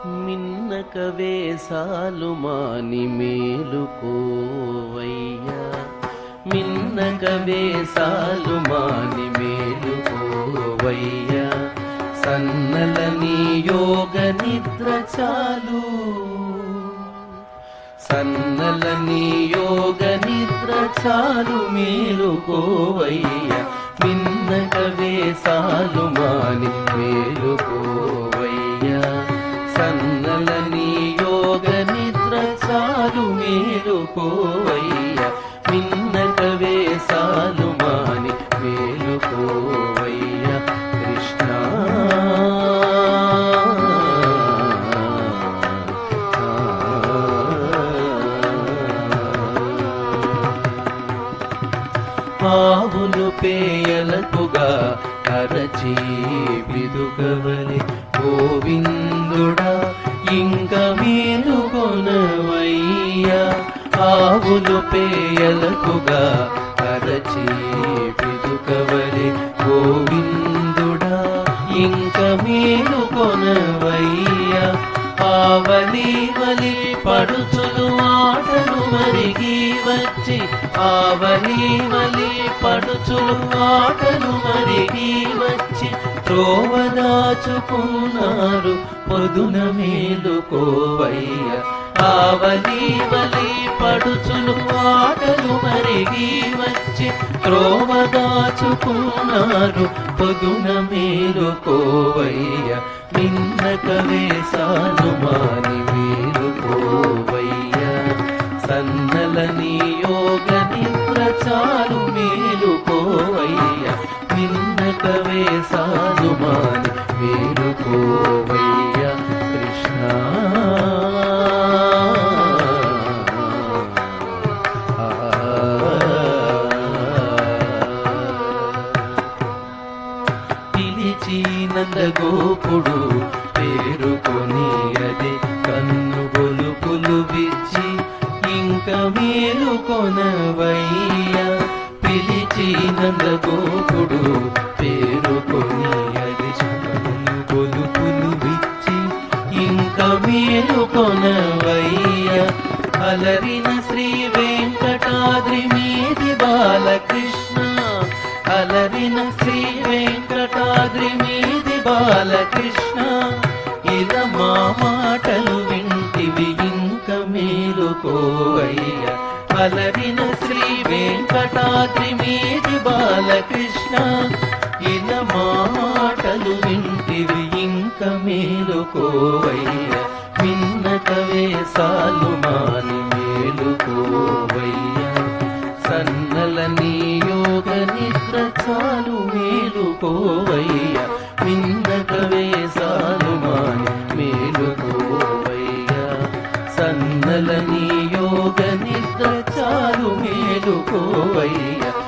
మిన్నక వేసాలు మాని మేలుకోవయ్యా మిన్నక వేసాలు మాని మేలుకోవయ్యా సన్నలని యోగ నిద్ర చాలు సన్నలని యోగ నిద్ర చాలు మేలుకోవయ్యా మిన్నక వేసాలు మాని మేలుకోవయ్యా సన్నలని యోగ నిద్ర చాలు మేలుకోవయ్యా మిన్నక వేసాలు మాని మేలుకోవయ్యా కృష్ణ ఆవులు పేయలకుగా అరచి విదుగవలి గోవిందుడా ఇంక మేలుకొనవయ్యా ఆవులు పేయలకుగా అరచి విదుగవలి గోవిందుడా ఇంక మేలుకొనవయ్యా ఆవలి వలి పడుచులు ఆటలు మరిగి వచ్చి ఆవలి వలి పడుచులు ఆటలు మరిగి వచ్చి త్రోవదాచుకున్నారు పొదున మేలుకోవయ్య ఆవలి వలి పడుచులు ఆటలు మరిగి వచ్చి త్రోవదాచుకున్నారు పొదున మేలుకోవయ్య నిన్నక వేసాలు మాని మేలుకోవయ్యా సన్నలని యోగ నిద్ర చాలు మేలుకోవయ్యా నిన్నక వేసాలు మాని మేలుకోవయ్యా కృష్ణ పిలిచి నందగోపుడు పేరుకొని అది కన్ను గొలుపులు విచ్చి ఇంక మేలు కొనవయ్యా పిలిచి నందగోపుడు పేరుకొని అది కన్ను గొలుపులు విచ్చి ఇంక మేలు కొనవయ్యా అలరిన శ్రీ వెంకటాద్రి మీది బాలకృష్ణ అలరిన శ్రీ వెంకటాద్రి మీది బాలకృష్ణ ఇలా మా మాటలు వింటివి ఇంక మేలుకోవయ్య అలరిన శ్రీ వెంకటాద్రి మీది బాలకృష్ణ ఇలా మా మాటలు వింటివి ఇంక మేలుకోవయ్య విన్నక వేసాలు మాని మేలుకోవయ్య సన్నలని యోగ నిద్ర చాలు మేలుకోవయ్య మిన్నక వేసాలు మాని మేలుకోవయ్య సన్నలని యోగ నిద్ర చాలు మేలుకోవయ్య